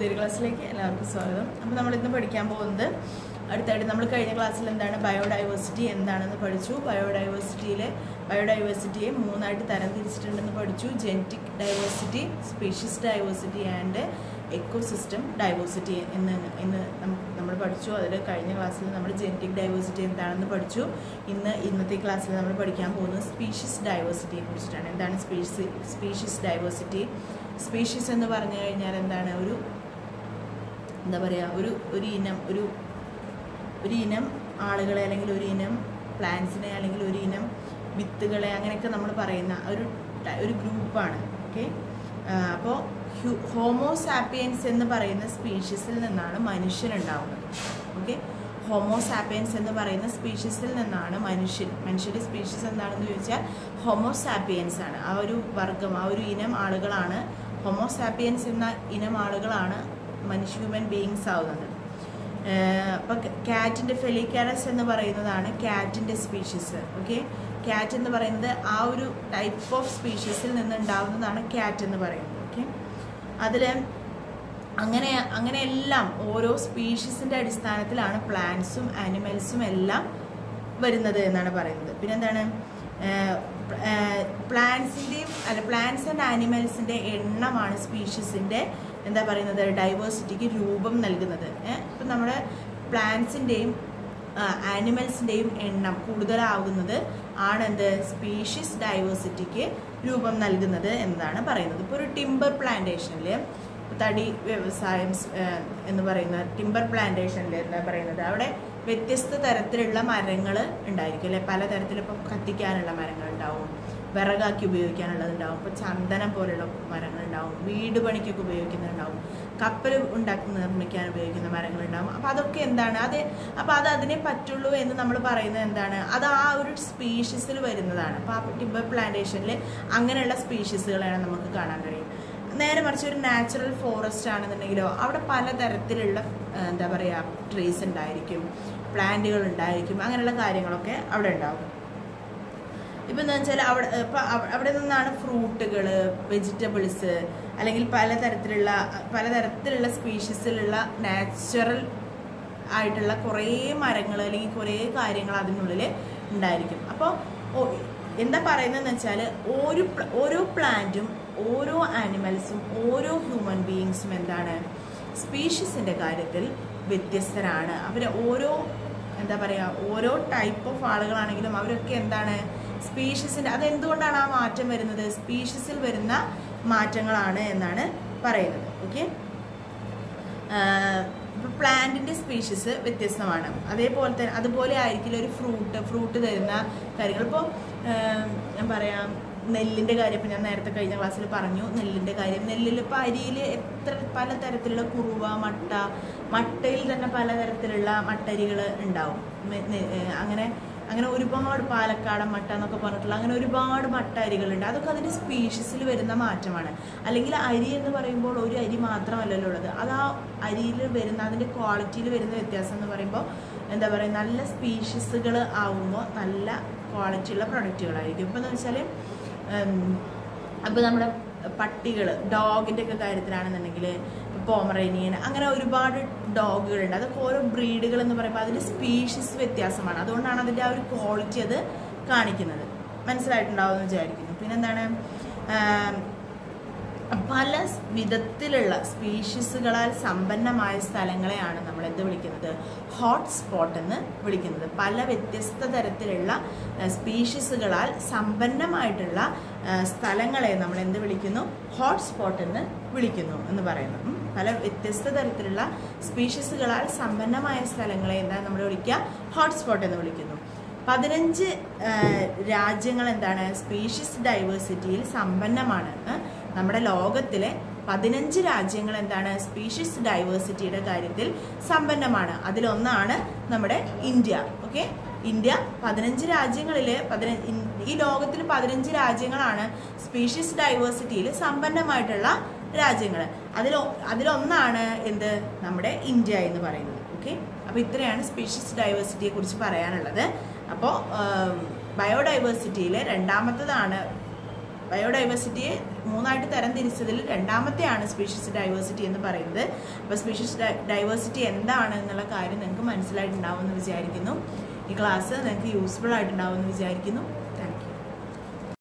പുതിയൊരു ക്ലാസ്സിലേക്ക് എല്ലാവർക്കും സ്വാഗതം അപ്പോൾ നമ്മൾ ഇന്ന് പഠിക്കാൻ പോകുന്നത് അടുത്തായിട്ട് നമ്മൾ കഴിഞ്ഞ ക്ലാസ്സിൽ എന്താണ് ബയോഡൈവേഴ്സിറ്റി എന്താണെന്ന് പഠിച്ചു ബയോഡൈവേഴ്സിറ്റിയിൽ ബയോഡൈവേഴ്സിറ്റിയെ മൂന്നായിട്ട് തരം തിരിച്ചിട്ടുണ്ടെന്ന് പഠിച്ചു genetic diversity species diversity and ecosystem diversity എന്ന് ഇന്ന് നം- നമ്മൾ പഠിച്ചു അതിൽ കഴിഞ്ഞ ക്ലാസ്സിൽ നമ്മൾ ജെനറ്റിക് ഡൈവേഴ്സിറ്റി എന്താണെന്ന് പഠിച്ചു ഇന്ന് ഇന്നത്തെ ക്ലാസ്സിൽ നമ്മൾ പഠിക്കാൻ പോകുന്നത് സ്പീഷീസ് ഡൈവേഴ്സിറ്റിയെ കുറിച്ചിട്ടാണ് എന്താണ് സ്പീഷി സ്പീഷീസ് ഡൈവേഴ്സിറ്റി സ്പീഷീസ് എന്ന് പറഞ്ഞു കഴിഞ്ഞാൽ എന്താണ് ഒരു എന്താ പറയുക ഒരു ഒരു ഇനം ഒരു ഒരു ഇനം ആളുകളെ അല്ലെങ്കിൽ ഒരു ഇനം പ്ലാന്റ്സിനെ അല്ലെങ്കിൽ ഒരു ഇനം വിത്തുകളെ അങ്ങനെയൊക്കെ നമ്മൾ പറയുന്ന ഒരു ട- ഒരു ഗ്രൂപ്പാണ് ഓക്കെ അപ്പോൾ ഹോമോസാപ്പിയൻസ് എന്ന് പറയുന്ന സ്പീഷീസിൽ നിന്നാണ് മനുഷ്യനുണ്ടാവുന്നത് ഓക്കെ ഹോമോസാപ്പിയൻസ് എന്ന് പറയുന്ന സ്പീഷീസിൽ നിന്നാണ് മനുഷ്യൻ മനുഷ്യരുടെ സ്പീഷീസ് എന്താണെന്ന് ചോദിച്ചാൽ ഹോമോസാപ്പിയൻസ് ആണ് ആ ഒരു വർഗം ആ ഒരു ഇനം ആളുകളാണ് ഹോമോസാപ്പിയൻസ് എന്ന ഇനം ആളുകളാണ് മനുഷ്യ ഹ്യൂമൻ ബീയിങ്സ് ആവുന്നത് അപ്പം കാറ്റിൻ്റെ ഫെലിക്കാരസ് എന്ന് പറയുന്നതാണ് കാറ്റിൻ്റെ സ്പീഷീസ് ഓക്കെ കാറ്റ് എന്ന് പറയുന്നത് ആ ഒരു ടൈപ്പ് ഓഫ് സ്പീഷീസിൽ നിന്ന് ഉണ്ടാവുന്നതാണ് കാറ്റ് എന്ന് പറയുന്നത് ഓക്കെ അതിൽ അങ്ങനെ അങ്ങനെയെല്ലാം ഓരോ സ്പീഷീസിൻ്റെ അടിസ്ഥാനത്തിലാണ് പ്ലാന്റ്സും ആനിമൽസും എല്ലാം വരുന്നത് എന്നാണ് പറയുന്നത് പിന്നെന്താണ് പ്ലാന്റ്സിൻ്റെയും അല്ല പ്ലാന്റ്സ് ആൻഡ് ആനിമൽസിൻ്റെ എണ്ണമാണ് സ്പീഷീസിൻ്റെ എന്താ പറയുന്നത് ഡൈവേഴ്സിറ്റിക്ക് രൂപം നൽകുന്നത് ഇപ്പം നമ്മുടെ പ്ലാന്റ്സിൻ്റെയും ആനിമൽസിൻ്റെയും എണ്ണം കൂടുതലാകുന്നത് ആണെന്ത് സ്പീഷീസ് ഡൈവേഴ്സിറ്റിക്ക് രൂപം നൽകുന്നത് എന്നാണ് പറയുന്നത് ഇപ്പോൾ ഒരു ടിമ്പർ പ്ലാന്റേഷനിൽ തടി വ്യവസായം സ്- ഏഹ് എന്ന് പറയുന്ന ടിമ്പർ പ്ലാന്റേഷനിൽ എന്താ പറയുന്നത് അവിടെ വ്യത്യസ്ത തരത്തിലുള്ള മരങ്ങൾ ഉണ്ടായിരിക്കും അല്ലെ പല തരത്തിൽ ഇപ്പം കത്തിക്കാനുള്ള മരങ്ങൾ ഉണ്ടാവും വിറകാക്കി ഉപയോഗിക്കാനുള്ളതുണ്ടാവും ഇപ്പോൾ ചന്ദനം പോലുള്ള മരങ്ങൾ ഉണ്ടാവും വീട് പണിക്കൊക്കെ ഉപയോഗിക്കുന്നുണ്ടാവും കപ്പൽ ഉണ്ടാക്കി നിർമ്മിക്കാൻ ഉപയോഗിക്കുന്ന മരങ്ങളുണ്ടാവും അപ്പോൾ അതൊക്കെ എന്താണ് അത് അപ്പോൾ അത് അതിനെ പറ്റുള്ളൂ എന്ന് നമ്മൾ പറയുന്നത് എന്താണ് അത് ആ ഒരു സ്പീഷീസിൽ വരുന്നതാണ് അപ്പോൾ ആ ടിമ്പർ പ്ലാന്റേഷനിൽ അങ്ങനെയുള്ള സ്പീഷീസുകളാണ് നമുക്ക് കാണാൻ കഴിയും നേരെ മറിച്ച് ഒരു നാച്ചുറൽ ഫോറസ്റ്റ് ആണെന്നുണ്ടെങ്കിലോ അവിടെ പലതരത്തിലുള്ള ആ, എന്താ പറയുക ട്രീസ് ഉണ്ടായിരിക്കും പ്ലാന്റുകൾ ഉണ്ടായിരിക്കും അങ്ങനെയുള്ള കാര്യങ്ങളൊക്കെ അവിടെ ഉണ്ടാവും ഇപ്പം എന്താ വെച്ചാൽ അവിടെ ഇപ്പം അവ- അവിടെ നിന്നാണ് ഫ്രൂട്ടുകൾ വെജിറ്റബിൾസ് അല്ലെങ്കിൽ പലതരത്തിലുള്ള പലതരത്തിലുള്ള സ്പീഷീസിലുള്ള നാച്ചുറൽ ആയിട്ടുള്ള കുറേ മരങ്ങൾ അല്ലെങ്കിൽ കുറേ കാര്യങ്ങൾ അതിനുള്ളിൽ ഉണ്ടായിരിക്കും അപ്പോൾ എന്താ പറയുന്നതെന്ന് വെച്ചാൽ ഒരു പ്ല- ഓരോ പ്ലാന്റും ഓരോ ആനിമൽസും ഓരോ ഹ്യൂമൻ ബീയിങ്സും എന്താണ് സ്പീഷീസിൻ്റെ കാര്യത്തിൽ വ്യത്യസ്തരാണ് അവർ ഓരോ എന്താ പറയുക ഓരോ ടൈപ്പ് ഓഫ് ആളുകളാണെങ്കിലും അവരൊക്കെ എന്താണ് സ്പീഷീസിൻ്റെ അതെന്തുകൊണ്ടാണ് ആ മാറ്റം വരുന്നത് സ്പീഷീസിൽ വരുന്ന മാറ്റങ്ങളാണ് എന്നാണ് പറയുന്നത് ഓക്കെ പ്ലാന്റിൻ്റെ സ്പീഷീസ് വ്യത്യസ്തമാണ് അതേപോലെ തന്നെ അതുപോലെ ആയിരിക്കില്ല ഒരു ഫ്രൂട്ട് ഫ്രൂട്ട് തരുന്ന കാര്യങ്ങൾ ഇപ്പോൾ ഞാൻ പറയാം നെല്ലിൻ്റെ കാര്യം ഇപ്പം ഞാൻ നേരത്തെ കഴിഞ്ഞ ക്ലാസ്സിൽ പറഞ്ഞു നെല്ലിൻ്റെ കാര്യം നെല്ലിൽ ഇപ്പോൾ അരിയിൽ എത്ര പലതരത്തിലുള്ള കുറുവ മട്ട മട്ടയിൽ തന്നെ പലതരത്തിലുള്ള മട്ടരികൾ ഉണ്ടാവും മെ- നെ- ഏഹ് അങ്ങനെ അങ്ങനെ ഒരുപാട് പാലക്കാടൻ മട്ട എന്നൊക്കെ പറഞ്ഞിട്ടുള്ള അങ്ങനെ ഒരുപാട് മട്ട അരികളുണ്ട് അതൊക്കെ അതിൻ്റെ സ്പീഷീസിൽ വരുന്ന മാറ്റമാണ് അല്ലെങ്കിൽ അരി എന്ന് പറയുമ്പോൾ ഒരു അരി മാത്രമല്ലല്ലോ ഉള്ളത് അത് ആ അരിയിൽ വരുന്ന അതിൻ്റെ ക്വാളിറ്റിയിൽ വരുന്ന വ്യത്യാസം എന്ന് പറയുമ്പോൾ എന്താ പറയുക നല്ല സ്പീഷീസുകൾ ആവുമ്പോൾ നല്ല ക്വാളിറ്റിയുള്ള പ്രൊഡക്റ്റുകളായിരിക്കും ഇപ്പം എന്ന് വെച്ചാൽ അപ്പോൾ നമ്മുടെ പട്ടികൾ ഡോഗിൻ്റെ ഒക്കെ കാര്യത്തിലാണെന്നുണ്ടെങ്കിൽ പോമറേനിയൻ അങ്ങനെ ഒരുപാട് ഡോഗുകളുണ്ട് അതൊക്കെ ഓരോ ബ്രീഡുകൾ എന്ന് പറയുമ്പോൾ അതിൻ്റെ സ്പീഷീസ് വ്യത്യാസമാണ് അതുകൊണ്ടാണ് അതിൻ്റെ ആ ഒരു ക്വാളിറ്റി അത് കാണിക്കുന്നത് മനസ്സിലായിട്ടുണ്ടാവും എന്ന് വിചാരിക്കുന്നു പിന്നെന്താണ് ആം, പല വിധത്തിലുള്ള സ്പീഷീസുകളാൽ സമ്പന്നമായ സ്ഥലങ്ങളെയാണ് നമ്മൾ എന്ത് വിളിക്കുന്നത് ഹോട്ട് സ്പോട്ട് എന്ന് വിളിക്കുന്നത് പല വ്യത്യസ്ത തരത്തിലുള്ള സ്പീഷീസുകളാൽ സമ്പന്നമായിട്ടുള്ള ആ, സ്ഥലങ്ങളെ നമ്മൾ എന്ത് വിളിക്കുന്നു ഹോട്ട് സ്പോട്ട് എന്ന് വിളിക്കുന്നു എന്ന് പറയുന്നു ഉം. പല വ്യത്യസ്ത തരത്തിലുള്ള സ്പീഷീസുകളാൽ സമ്പന്നമായ സ്ഥലങ്ങളെ എന്താ നമ്മൾ വിളിക്കുക ഹോട്ട് സ്പോട്ട് എന്ന് വിളിക്കുന്നു പതിനഞ്ച് രാജ്യങ്ങൾ എന്താണ് സ്പീഷീസ് ഡൈവേഴ്സിറ്റിയിൽ സമ്പന്നമാണ് ഏ? നമ്മുടെ ലോകത്തിലെ പതിനഞ്ച് രാജ്യങ്ങൾ എന്താണ് സ്പീഷീസ് ഡൈവേഴ്സിറ്റിയുടെ കാര്യത്തിൽ സമ്പന്നമാണ് അതിലൊന്നാണ് നമ്മുടെ ഇന്ത്യ ഓക്കെ ഇന്ത്യ പതിനഞ്ച് രാജ്യങ്ങളിൽ പതിന ഇൻ- ഈ ലോകത്തിൽ പതിനഞ്ച് രാജ്യങ്ങളാണ് സ്പീഷീസ് ഡൈവേഴ്സിറ്റിയിൽ സമ്പന്നമായിട്ടുള്ള രാജ്യങ്ങൾ അതിൽ അതിലൊന്നാണ് എന്ത് നമ്മുടെ ഇന്ത്യ എന്ന് പറയുന്നത് ഓക്കെ അപ്പോൾ ഇത്രയാണ് സ്പീഷീസ് ഡൈവേഴ്സിറ്റിയെ കുറിച്ച് പറയാനുള്ളത് അപ്പോൾ ബയോഡൈവേഴ്സിറ്റിയിലെ രണ്ടാമത്തതാണ് ബയോഡൈവേഴ്സിറ്റിയെ മൂന്നായിട്ട് തരം തിരിച്ചതിൽ രണ്ടാമത്തെയാണ് സ്പീഷീസ് ഡൈവേഴ്സിറ്റി എന്ന് പറയുന്നത് അപ്പോൾ സ്പീഷീസ് ഡൈവേഴ്സിറ്റി എന്താണ് എന്നുള്ള കാര്യം നിങ്ങൾക്ക് മനസ്സിലായിട്ടുണ്ടാവുമെന്ന് വിചാരിക്കുന്നു ഈ ക്ലാസ് നിങ്ങൾക്ക് യൂസ്ഫുൾ ആയിട്ടുണ്ടാവുമെന്ന് വിചാരിക്കുന്നു